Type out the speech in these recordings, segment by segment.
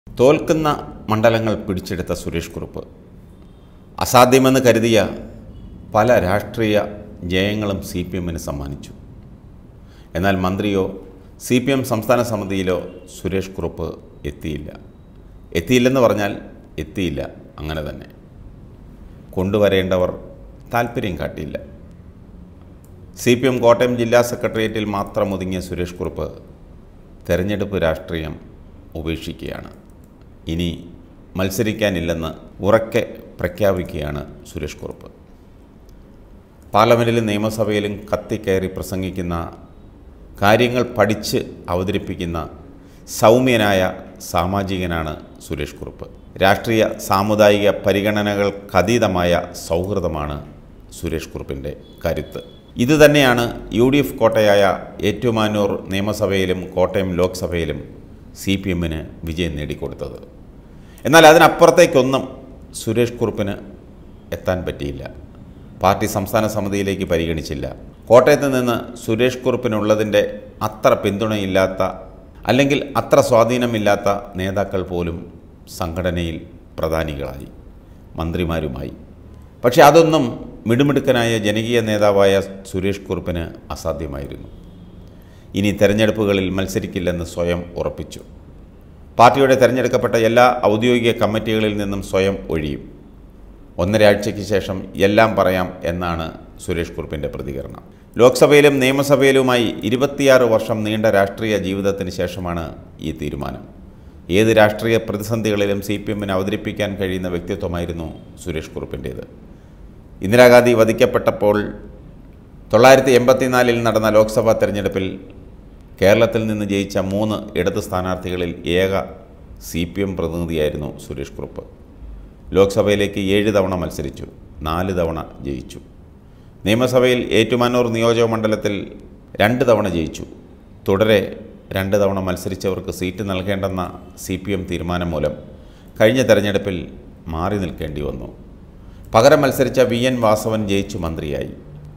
തോൽക്കുന്ന മണ്ഡലങ്ങൾ പിടിച്ചെടുത്ത സുരേഷ് കുറുപ്പ് അസാധ്യമെന്ന് കരുതിയ പല രാഷ്ട്രീയ ജയങ്ങളും സി പി എമ്മിന് സമ്മാനിച്ചു എന്നാൽ മന്ത്രിയോ സി പി എം സംസ്ഥാന സമിതിയിലോ സുരേഷ് കുറുപ്പ് എത്തിയില്ല എത്തിയില്ലെന്ന് പറഞ്ഞാൽ എത്തിയില്ല അങ്ങനെ തന്നെ കൊണ്ടുവരേണ്ടവർ താല്പര്യം കാട്ടിയില്ല സി പി എം കോട്ടയം ജില്ലാ സെക്രട്ടേറിയറ്റിൽ മാത്രം ഒതുങ്ങിയ സുരേഷ് കുറുപ്പ് തെരഞ്ഞെടുപ്പ് രാഷ്ട്രീയം ഉപേക്ഷിക്കുകയാണ് ഇനി മത്സരിക്കാനില്ലെന്ന് ഉറക്കെ പ്രഖ്യാപിക്കുകയാണ് സുരേഷ് കുറുപ്പ് പാർലമെൻറ്റിലും നിയമസഭയിലും കത്തിക്കയറി പ്രസംഗിക്കുന്ന കാര്യങ്ങൾ പഠിച്ച് അവതരിപ്പിക്കുന്ന സൗമ്യനായ സാമാജികനാണ് സുരേഷ് കുറുപ്പ് രാഷ്ട്രീയ സാമുദായിക പരിഗണനകൾക്കതീതമായ സൗഹൃദമാണ് സുരേഷ് കുറുപ്പിൻ്റെ കരുത്ത് ഇതുതന്നെയാണ് യു ഡി എഫ് കോട്ടയായ ഏറ്റുമാനൂർ നിയമസഭയിലും കോട്ടയം ലോക്സഭയിലും സി പി എമ്മിന് വിജയം നേടിക്കൊടുത്തത് എന്നാൽ അതിനപ്പുറത്തേക്കൊന്നും സുരേഷ് കുറുപ്പിന് എത്താൻ പറ്റിയില്ല പാർട്ടി സംസ്ഥാന സമിതിയിലേക്ക് പരിഗണിച്ചില്ല കോട്ടയത്ത് നിന്ന് സുരേഷ് കുറുപ്പിനുള്ളതിൻ്റെ അത്ര പിന്തുണയില്ലാത്ത അല്ലെങ്കിൽ അത്ര സ്വാധീനമില്ലാത്ത നേതാക്കൾ പോലും സംഘടനയിൽ പ്രധാനികളായി മന്ത്രിമാരുമായി പക്ഷേ അതൊന്നും മിടുമിടുക്കനായ ജനകീയ നേതാവായ സുരേഷ് കുറുപ്പിന് അസാധ്യമായിരുന്നു ഇനി തെരഞ്ഞെടുപ്പുകളിൽ മത്സരിക്കില്ലെന്ന് സ്വയം ഉറപ്പിച്ചു പാർട്ടിയുടെ തെരഞ്ഞെടുക്കപ്പെട്ട എല്ലാ ഔദ്യോഗിക കമ്മിറ്റികളിൽ നിന്നും സ്വയം ഒഴിയും ഒന്നര ആഴ്ചയ്ക്ക് ശേഷം എല്ലാം പറയാം എന്നാണ് സുരേഷ് കുറുപ്പിൻ്റെ പ്രതികരണം ലോക്സഭയിലും നിയമസഭയിലുമായി ഇരുപത്തിയാറ് വർഷം നീണ്ട രാഷ്ട്രീയ ജീവിതത്തിന് ശേഷമാണ് ഈ തീരുമാനം ഏത് രാഷ്ട്രീയ പ്രതിസന്ധികളിലും സി പി എമ്മിന് അവതരിപ്പിക്കാൻ കഴിയുന്ന വ്യക്തിത്വമായിരുന്നു സുരേഷ് കുറുപ്പിൻ്റേത് ഇന്ദിരാഗാന്ധി വധിക്കപ്പെട്ടപ്പോൾ തൊള്ളായിരത്തി എൺപത്തിനാലിൽ നടന്ന ലോക്സഭാ തെരഞ്ഞെടുപ്പിൽ കേരളത്തിൽ നിന്ന് ജയിച്ച മൂന്ന് ഇടത് സ്ഥാനാർത്ഥികളിൽ ഏക സി പി എം പ്രതിനിധിയായിരുന്നു സുരേഷ് കുറുപ്പ് ലോക്സഭയിലേക്ക് ഏഴ് തവണ മത്സരിച്ചു നാല് തവണ ജയിച്ചു നിയമസഭയിൽ ഏറ്റുമാനൂർ നിയോജക മണ്ഡലത്തിൽ രണ്ട് തവണ ജയിച്ചു തുടരെ രണ്ട് തവണ മത്സരിച്ചവർക്ക് സീറ്റ് നൽകേണ്ടെന്ന സി പി എം തീരുമാനം മൂലം കഴിഞ്ഞ തെരഞ്ഞെടുപ്പിൽ മാറി നിൽക്കേണ്ടി വന്നു പകരം മത്സരിച്ച വി എൻ വാസവൻ ജയിച്ചു മന്ത്രിയായി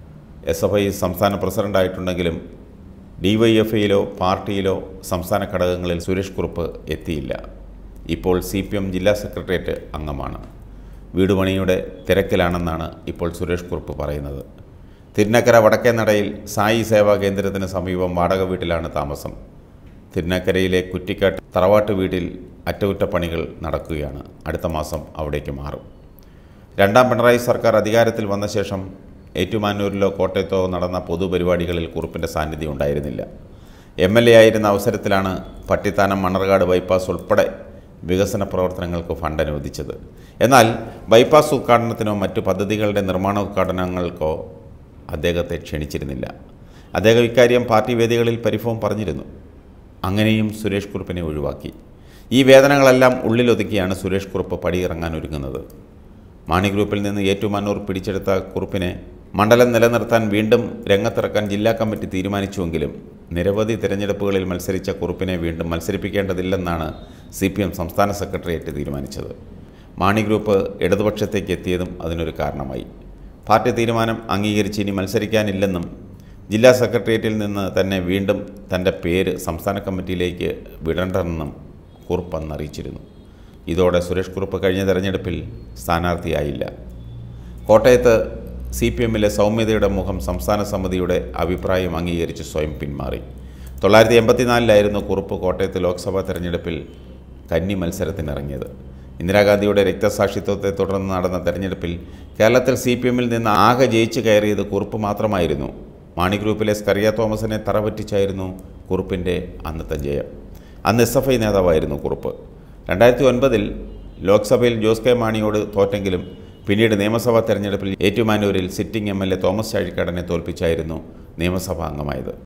എസ് എഫ് ഐ സംസ്ഥാന പ്രസിഡൻ്റായിട്ടുണ്ടെങ്കിലും ഡി വൈ എഫ് ഐയിലോ പാർട്ടിയിലോ സംസ്ഥാന ഘടകങ്ങളിൽ സുരേഷ് കുറുപ്പ് എത്തിയില്ല ഇപ്പോൾ സി പി എം ജില്ലാ സെക്രട്ടേറിയറ്റ് അംഗമാണ് വീടുപണിയുടെ തിരക്കിലാണെന്നാണ് ഇപ്പോൾ സുരേഷ് കുറുപ്പ് പറയുന്നത് തിരുനക്കര വടക്കേനടയിൽ സായി സേവാ കേന്ദ്രത്തിന് സമീപം വാടക വീട്ടിലാണ് താമസം തിരുനക്കരയിലെ കുറ്റിക്കാട്ട് തറവാട്ട് വീട്ടിൽ അറ്റകുറ്റപ്പണികൾ നടക്കുകയാണ് അടുത്ത മാസം അവിടേക്ക് മാറും രണ്ടാം പിണറായി സർക്കാർ അധികാരത്തിൽ വന്ന ശേഷം ഏറ്റുമാനൂരിലോ കോട്ടയത്തോ നടന്ന പൊതുപരിപാടികളിൽ കുറുപ്പിൻ്റെ സാന്നിധ്യം ഉണ്ടായിരുന്നില്ല എം എൽ എ ആയിരുന്ന അവസരത്തിലാണ് പട്ടിത്താനം മണർകാട് ബൈപ്പാസ് ഉൾപ്പെടെ വികസന പ്രവർത്തനങ്ങൾക്ക് ഫണ്ട് അനുവദിച്ചത് എന്നാൽ ബൈപ്പാസ് ഉദ്ഘാടനത്തിനോ മറ്റു പദ്ധതികളുടെ നിർമ്മാണ ഉദ്ഘാടനങ്ങൾക്കോ അദ്ദേഹത്തെ ക്ഷണിച്ചിരുന്നില്ല അദ്ദേഹം ഇക്കാര്യം പാർട്ടി വേദികളിൽ പരിഭവം പറഞ്ഞിരുന്നു അങ്ങനെയും സുരേഷ് കുറുപ്പിനെ ഒഴിവാക്കി ഈ വേദനകളെല്ലാം ഉള്ളിലൊതുക്കിയാണ് സുരേഷ് കുറുപ്പ് പടിയിറങ്ങാൻ ഒരുങ്ങുന്നത് മാണി ഗ്രൂപ്പിൽ നിന്ന് ഏറ്റുമാനൂർ പിടിച്ചെടുത്ത കുറുപ്പിനെ മണ്ഡലം നിലനിർത്താൻ വീണ്ടും രംഗത്തിറക്കാൻ ജില്ലാ കമ്മിറ്റി തീരുമാനിച്ചുവെങ്കിലും നിരവധി തിരഞ്ഞെടുപ്പുകളിൽ മത്സരിച്ച കുറുപ്പിനെ വീണ്ടും മത്സരിപ്പിക്കേണ്ടതില്ലെന്നാണ് സി പി എം സംസ്ഥാന സെക്രട്ടേറിയറ്റ് തീരുമാനിച്ചത് മാണി ഗ്രൂപ്പ് ഇടതുപക്ഷത്തേക്ക് എത്തിയതും അതിനൊരു കാരണമായി പാർട്ടി തീരുമാനം അംഗീകരിച്ച് ഇനി മത്സരിക്കാനില്ലെന്നും ജില്ലാ സെക്രട്ടേറിയറ്റിൽ നിന്ന് തന്നെ വീണ്ടും തൻ്റെ പേര് സംസ്ഥാന കമ്മിറ്റിയിലേക്ക് വിടണ്ടെന്നും കുറുപ്പ് അന്ന് അറിയിച്ചിരുന്നു ഇതോടെ സുരേഷ് കുറുപ്പ് കഴിഞ്ഞ തെരഞ്ഞെടുപ്പിൽ സ്ഥാനാർത്ഥിയായില്ല കോട്ടയത്ത് സി പി എമ്മിലെ സൗമ്യതയുടെ മുഖം സംസ്ഥാന സമിതിയുടെ അഭിപ്രായം അംഗീകരിച്ച് സ്വയം പിന്മാറി തൊള്ളായിരത്തി എൺപത്തിനാലിലായിരുന്നു കുറുപ്പ് കോട്ടയത്ത് ലോക്സഭാ തെരഞ്ഞെടുപ്പിൽ കന്നി മത്സരത്തിനിറങ്ങിയത് ഇന്ദിരാഗാന്ധിയുടെ രക്തസാക്ഷിത്വത്തെ തുടർന്ന് നടന്ന തെരഞ്ഞെടുപ്പിൽ കേരളത്തിൽ സി പി എമ്മിൽ നിന്ന് ആകെ ജയിച്ചു കയറിയത് കുറുപ്പ് മാത്രമായിരുന്നു മാണി ഗ്രൂപ്പിലെ സ്കറിയ തോമസിനെ തറപറ്റിച്ചായിരുന്നു കുറുപ്പിൻ്റെ അന്നത്തെ ജയം അന്ന് എസ് എഫ് ഐ നേതാവായിരുന്നു കുറുപ്പ് രണ്ടായിരത്തി ഒൻപതിൽ ലോക്സഭയിൽ ജോസ് കെ മാണിയോട് തോറ്റെങ്കിലും പിന്നീട് നിയമസഭാ തെരഞ്ഞെടുപ്പിൽ ഏറ്റുമാനൂരിൽ sitting M L A Thomas ചാഴിക്കാടനെ തോൽപ്പിച്ചായിരുന്നു നിയമസഭാ അംഗമായത്